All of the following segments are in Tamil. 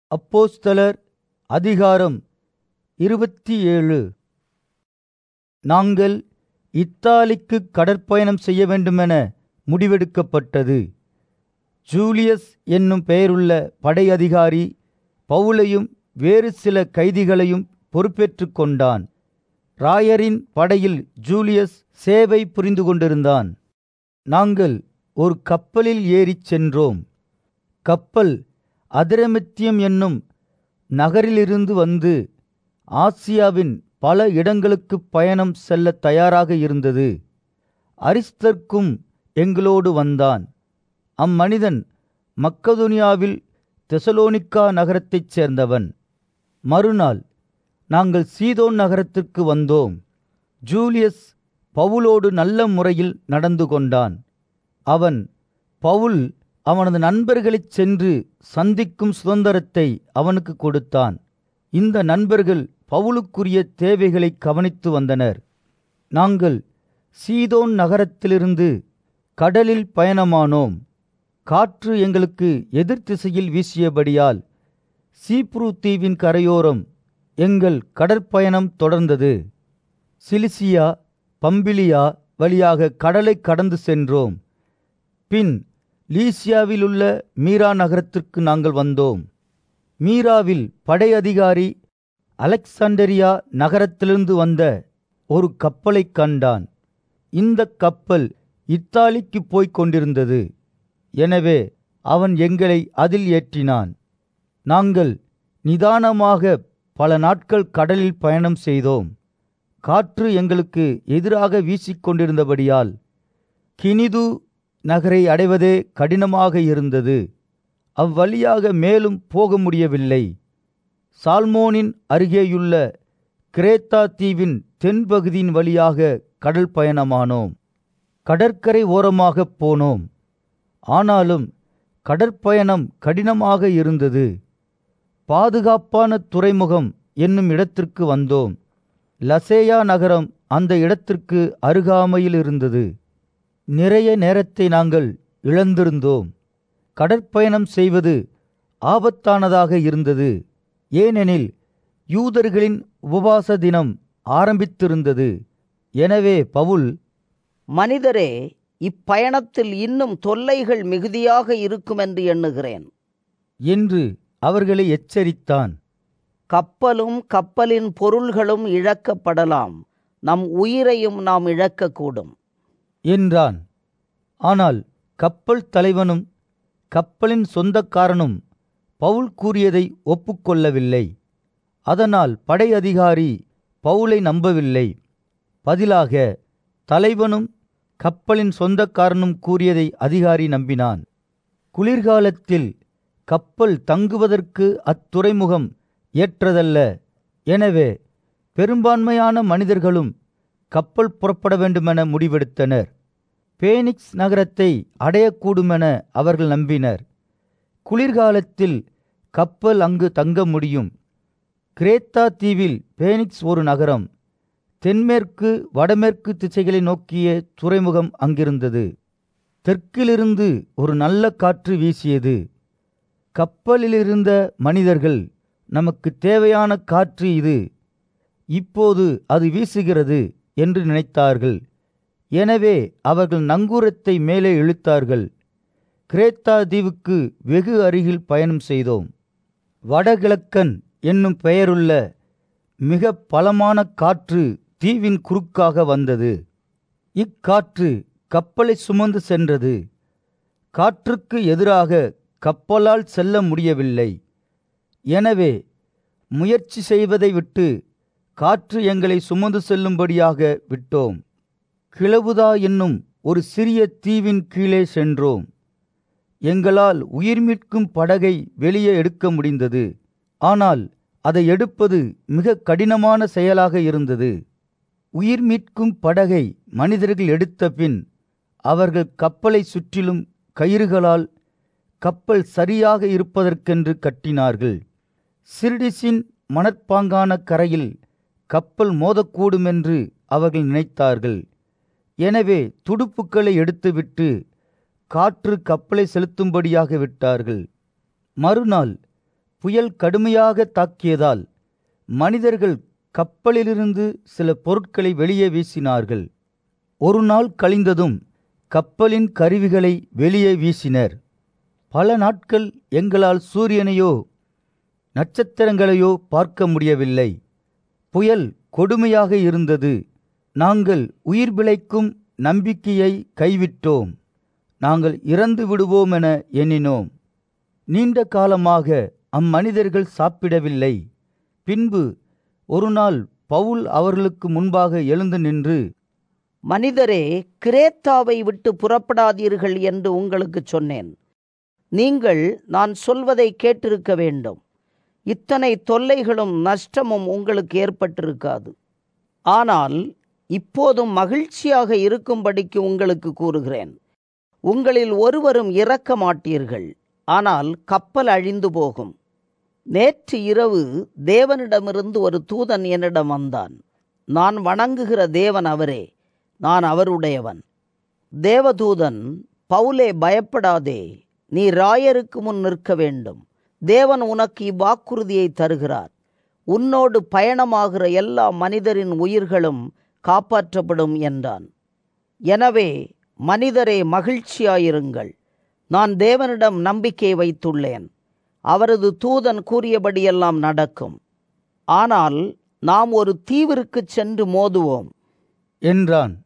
அப்போஸ்தலர் அதிகாரம் இருபத்தி ஏழு நாங்கள் இத்தாலிக்கு கடற்பயணம் செய்ய வேண்டுமென முடிவெடுக்கப்பட்டது ஜூலியஸ் என்னும் பெயருள்ள படை அதிகாரி பவுலையும் வேறு சில கைதிகளையும் பொறுப்பேற்றுக் கொண்டான் ராயரின் படையில் ஜூலியஸ் சேவை புரிந்து கொண்டிருந்தான் நாங்கள் ஒரு கப்பலில் ஏறிச் சென்றோம் கப்பல் அதிரமித்தியம் என்னும் நகரிலிருந்து வந்து ஆசியாவின் பல இடங்களுக்கு பயணம் செல்ல தயாராக இருந்தது அரிஸ்தர்க்கும் எங்களோடு வந்தான் அம்மனிதன் மக்கதுனியாவில் தெசலோனிக்கா நகரத்தைச் சேர்ந்தவன் மறுநாள் நாங்கள் சீதோன் நகரத்திற்கு வந்தோம் ஜூலியஸ் பவுலோடு நல்ல முறையில் நடந்து கொண்டான் அவன் பவுல் அவனது நண்பர்களைச் சென்று சந்திக்கும் சுதந்திரத்தை அவனுக்கு கொடுத்தான் இந்த நண்பர்கள் பவுலுக்குரிய தேவைகளை கவனித்து வந்தனர் நாங்கள் சீதோன் நகரத்திலிருந்து கடலில் பயணமானோம் காற்று எங்களுக்கு எதிர் திசையில் வீசியபடியால் சீப்ரு தீவின் கரையோரம் எங்கள் கடற்பயணம் தொடர்ந்தது சிலிசியா பம்பிலியா வழியாக கடலை கடந்து சென்றோம் பின் லீசியாவிலுள்ள மீரா நகரத்திற்கு நாங்கள் வந்தோம் மீராவில் படை அதிகாரி அலெக்சாண்டரியா நகரத்திலிருந்து வந்த ஒரு கப்பலைக் கண்டான் இந்த கப்பல் இத்தாலிக்கு போய்க் கொண்டிருந்தது எனவே அவன் எங்களை அதில் ஏற்றினான் நாங்கள் நிதானமாக பல நாட்கள் கடலில் பயணம் செய்தோம் காற்று எங்களுக்கு எதிராக வீசிக்கொண்டிருந்தபடியால் கினிது நகரை அடைவதே கடினமாக இருந்தது அவ்வழியாக மேலும் போக முடியவில்லை சால்மோனின் அருகேயுள்ள கிரேத்தா தீவின் தென்பகுதியின் வழியாக கடல் பயணமானோம் கடற்கரை ஓரமாகப் போனோம் ஆனாலும் கடற்பயணம் கடினமாக இருந்தது பாதுகாப்பான துறைமுகம் என்னும் இடத்திற்கு வந்தோம் லசேயா நகரம் அந்த இடத்திற்கு அருகாமையில் இருந்தது நிறைய நேரத்தை நாங்கள் இழந்திருந்தோம் கடற்பயணம் செய்வது ஆபத்தானதாக இருந்தது ஏனெனில் யூதர்களின் உபவாச தினம் ஆரம்பித்திருந்தது எனவே பவுல் மனிதரே இப்பயணத்தில் இன்னும் தொல்லைகள் மிகுதியாக இருக்கும் என்று எண்ணுகிறேன் என்று அவர்களை எச்சரித்தான் கப்பலும் கப்பலின் பொருள்களும் இழக்கப்படலாம் நம் உயிரையும் நாம் இழக்கக்கூடும் என்றான் ஆனால் கப்பல் தலைவனும் கப்பலின் சொந்தக்காரனும் பவுல் கூறியதை ஒப்புக்கொள்ளவில்லை அதனால் படை அதிகாரி பவுலை நம்பவில்லை பதிலாக தலைவனும் கப்பலின் சொந்தக்காரனும் கூறியதை அதிகாரி நம்பினான் குளிர்காலத்தில் கப்பல் தங்குவதற்கு அத்துறைமுகம் ஏற்றதல்ல எனவே பெரும்பான்மையான மனிதர்களும் கப்பல் புறப்பட வேண்டுமென முடிவெடுத்தனர் பேனிக்ஸ் நகரத்தை அடையக்கூடுமென அவர்கள் நம்பினர் குளிர்காலத்தில் கப்பல் அங்கு தங்க முடியும் கிரேத்தா தீவில் பேனிக்ஸ் ஒரு நகரம் தென்மேற்கு வடமேற்கு திசைகளை நோக்கிய துறைமுகம் அங்கிருந்தது தெற்கிலிருந்து ஒரு நல்ல காற்று வீசியது கப்பலிலிருந்த மனிதர்கள் நமக்கு தேவையான காற்று இது இப்போது அது வீசுகிறது என்று நினைத்தார்கள் எனவே அவர்கள் நங்கூரத்தை மேலே இழுத்தார்கள் கிரேத்தா தீவுக்கு வெகு அருகில் பயணம் செய்தோம் வடகிழக்கன் என்னும் பெயருள்ள மிக பலமான காற்று தீவின் குறுக்காக வந்தது இக்காற்று கப்பலை சுமந்து சென்றது காற்றுக்கு எதிராக கப்பலால் செல்ல முடியவில்லை எனவே முயற்சி செய்வதை விட்டு காற்று எங்களை சுமந்து செல்லும்படியாக விட்டோம் கிளவுதா என்னும் ஒரு சிறிய தீவின் கீழே சென்றோம் எங்களால் உயிர் மீட்கும் படகை வெளியே எடுக்க முடிந்தது ஆனால் அதை எடுப்பது மிக கடினமான செயலாக இருந்தது உயிர் மீட்கும் படகை மனிதர்கள் எடுத்த பின் அவர்கள் கப்பலை சுற்றிலும் கயிறுகளால் கப்பல் சரியாக இருப்பதற்கென்று கட்டினார்கள் சிர்டிஸின் மணற்பாங்கான கரையில் கப்பல் மோதக்கூடுமென்று அவர்கள் நினைத்தார்கள் எனவே துடுப்புக்களை எடுத்துவிட்டு காற்று கப்பலை செலுத்தும்படியாக விட்டார்கள் மறுநாள் புயல் கடுமையாக தாக்கியதால் மனிதர்கள் கப்பலிலிருந்து சில பொருட்களை வெளியே வீசினார்கள் ஒரு நாள் கழிந்ததும் கப்பலின் கருவிகளை வெளியே வீசினர் பல நாட்கள் எங்களால் சூரியனையோ நட்சத்திரங்களையோ பார்க்க முடியவில்லை புயல் கொடுமையாக இருந்தது நாங்கள் உயிர் பிழைக்கும் நம்பிக்கையை கைவிட்டோம் நாங்கள் இறந்து விடுவோம் என எண்ணினோம் நீண்ட காலமாக அம்மனிதர்கள் சாப்பிடவில்லை பின்பு ஒரு நாள் பவுல் அவர்களுக்கு முன்பாக எழுந்து நின்று மனிதரே கிரேத்தாவை விட்டு புறப்படாதீர்கள் என்று உங்களுக்கு சொன்னேன் நீங்கள் நான் சொல்வதை கேட்டிருக்க வேண்டும் இத்தனை தொல்லைகளும் நஷ்டமும் உங்களுக்கு ஏற்பட்டிருக்காது ஆனால் இப்போதும் மகிழ்ச்சியாக இருக்கும்படிக்கு உங்களுக்கு கூறுகிறேன் உங்களில் ஒருவரும் இறக்க மாட்டீர்கள் ஆனால் கப்பல் அழிந்து போகும் நேற்று இரவு தேவனிடமிருந்து ஒரு தூதன் என்னிடம் வந்தான் நான் வணங்குகிற தேவன் அவரே நான் அவருடையவன் தேவதூதன் பவுலே பயப்படாதே நீ ராயருக்கு முன் நிற்க வேண்டும் தேவன் உனக்கு இவ்வாக்குறுதியை தருகிறார் உன்னோடு பயணமாகிற எல்லா மனிதரின் உயிர்களும் காப்பாற்றப்படும் என்றான் எனவே மனிதரே மகிழ்ச்சியாயிருங்கள் நான் தேவனிடம் நம்பிக்கை வைத்துள்ளேன் அவரது தூதன் கூறியபடியெல்லாம் நடக்கும் ஆனால் நாம் ஒரு தீவிற்கு சென்று மோதுவோம் என்றான்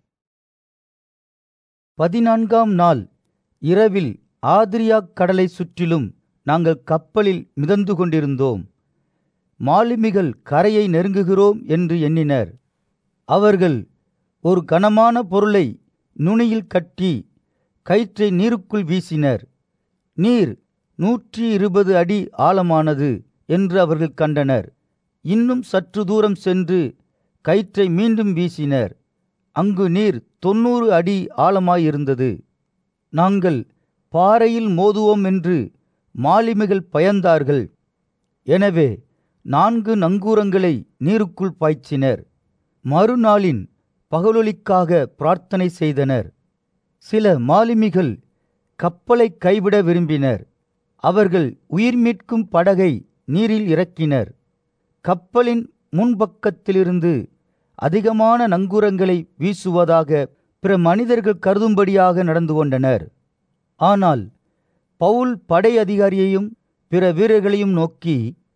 பதினான்காம் நாள் இரவில் ஆதிரியாக் கடலை சுற்றிலும் நாங்கள் கப்பலில் மிதந்து கொண்டிருந்தோம் மாலுமிகள் கரையை நெருங்குகிறோம் என்று எண்ணினர் அவர்கள் ஒரு கனமான பொருளை நுனியில் கட்டி கயிற்றை நீருக்குள் வீசினர் நீர் நூற்றி இருபது அடி ஆழமானது என்று அவர்கள் கண்டனர் இன்னும் சற்று தூரம் சென்று கயிற்றை மீண்டும் வீசினர் அங்கு நீர் தொன்னூறு அடி ஆழமாயிருந்தது நாங்கள் பாறையில் மோதுவோம் என்று மாலுமிகள் பயந்தார்கள் எனவே நான்கு நங்கூரங்களை நீருக்குள் பாய்ச்சினர் மறுநாளின் பகலொலிக்காக பிரார்த்தனை செய்தனர் சில மாலுமிகள் கப்பலை கைவிட விரும்பினர் அவர்கள் உயிர் மீட்கும் படகை நீரில் இறக்கினர் கப்பலின் முன்பக்கத்திலிருந்து அதிகமான நங்கூரங்களை வீசுவதாக பிற மனிதர்கள் கருதும்படியாக நடந்து கொண்டனர் ஆனால் பவுல் படை அதிகாரியையும் பிற வீரர்களையும் நோக்கி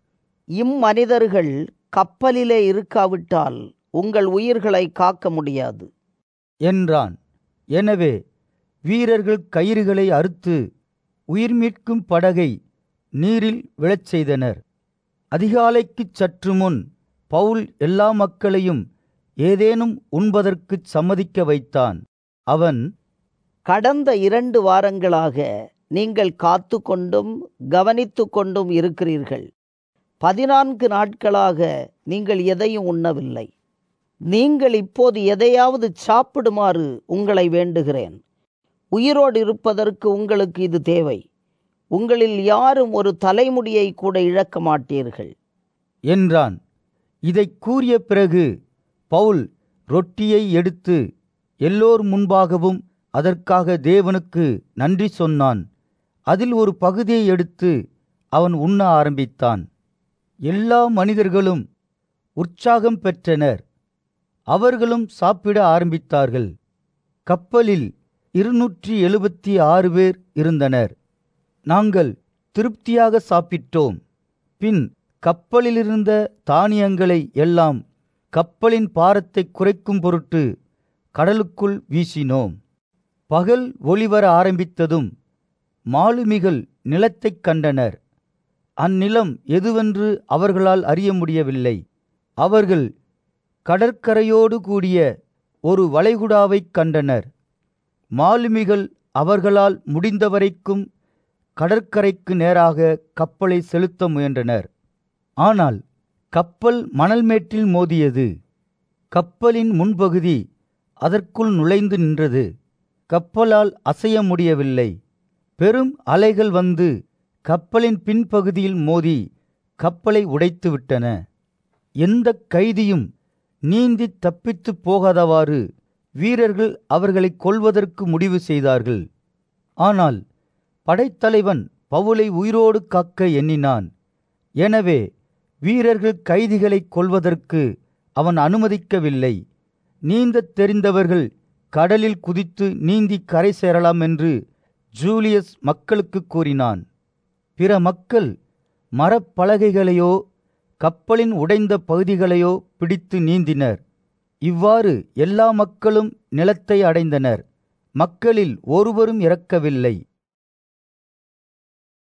இம்மனிதர்கள் கப்பலிலே இருக்காவிட்டால் உங்கள் உயிர்களை காக்க முடியாது என்றான் எனவே வீரர்கள் கயிறுகளை அறுத்து உயிர் மீட்கும் படகை நீரில் விழச் செய்தனர் அதிகாலைக்குச் சற்று முன் பவுல் எல்லா மக்களையும் ஏதேனும் உண்பதற்குச் சம்மதிக்க வைத்தான் அவன் கடந்த இரண்டு வாரங்களாக நீங்கள் காத்து கொண்டும் கவனித்து கொண்டும் இருக்கிறீர்கள் பதினான்கு நாட்களாக நீங்கள் எதையும் உண்ணவில்லை நீங்கள் இப்போது எதையாவது சாப்பிடுமாறு உங்களை வேண்டுகிறேன் உயிரோடு இருப்பதற்கு உங்களுக்கு இது தேவை உங்களில் யாரும் ஒரு தலைமுடியை கூட இழக்க மாட்டீர்கள் என்றான் இதைக் கூறிய பிறகு பவுல் ரொட்டியை எடுத்து எல்லோர் முன்பாகவும் அதற்காக தேவனுக்கு நன்றி சொன்னான் அதில் ஒரு பகுதியை எடுத்து அவன் உண்ண ஆரம்பித்தான் எல்லா மனிதர்களும் உற்சாகம் பெற்றனர் அவர்களும் சாப்பிட ஆரம்பித்தார்கள் கப்பலில் இருநூற்றி எழுபத்தி ஆறு பேர் இருந்தனர் நாங்கள் திருப்தியாக சாப்பிட்டோம் பின் கப்பலிலிருந்த தானியங்களை எல்லாம் கப்பலின் பாரத்தை குறைக்கும் பொருட்டு கடலுக்குள் வீசினோம் பகல் ஒளிவர ஆரம்பித்ததும் மாலுமிகள் நிலத்தைக் கண்டனர் அந்நிலம் எதுவென்று அவர்களால் அறிய முடியவில்லை அவர்கள் கடற்கரையோடு கூடிய ஒரு வளைகுடாவைக் கண்டனர் மாலுமிகள் அவர்களால் முடிந்தவரைக்கும் கடற்கரைக்கு நேராக கப்பலை செலுத்த முயன்றனர் ஆனால் கப்பல் மணல் மேட்டில் மோதியது கப்பலின் முன்பகுதி அதற்குள் நுழைந்து நின்றது கப்பலால் அசைய முடியவில்லை பெரும் அலைகள் வந்து கப்பலின் பின்பகுதியில் மோதி கப்பலை உடைத்து விட்டன எந்த கைதியும் நீந்தி தப்பித்துப் போகாதவாறு வீரர்கள் அவர்களை கொல்வதற்கு முடிவு செய்தார்கள் ஆனால் படைத்தலைவன் பவுலை உயிரோடு காக்க எண்ணினான் எனவே வீரர்கள் கைதிகளை கொல்வதற்கு அவன் அனுமதிக்கவில்லை நீந்தத் தெரிந்தவர்கள் கடலில் குதித்து நீந்தி கரை சேரலாம் என்று ஜூலியஸ் மக்களுக்கு கூறினான் பிற மக்கள் மரப்பலகைகளையோ கப்பலின் உடைந்த பகுதிகளையோ பிடித்து நீந்தினர் இவ்வாறு எல்லா மக்களும் நிலத்தை அடைந்தனர் மக்களில் ஒருவரும் இறக்கவில்லை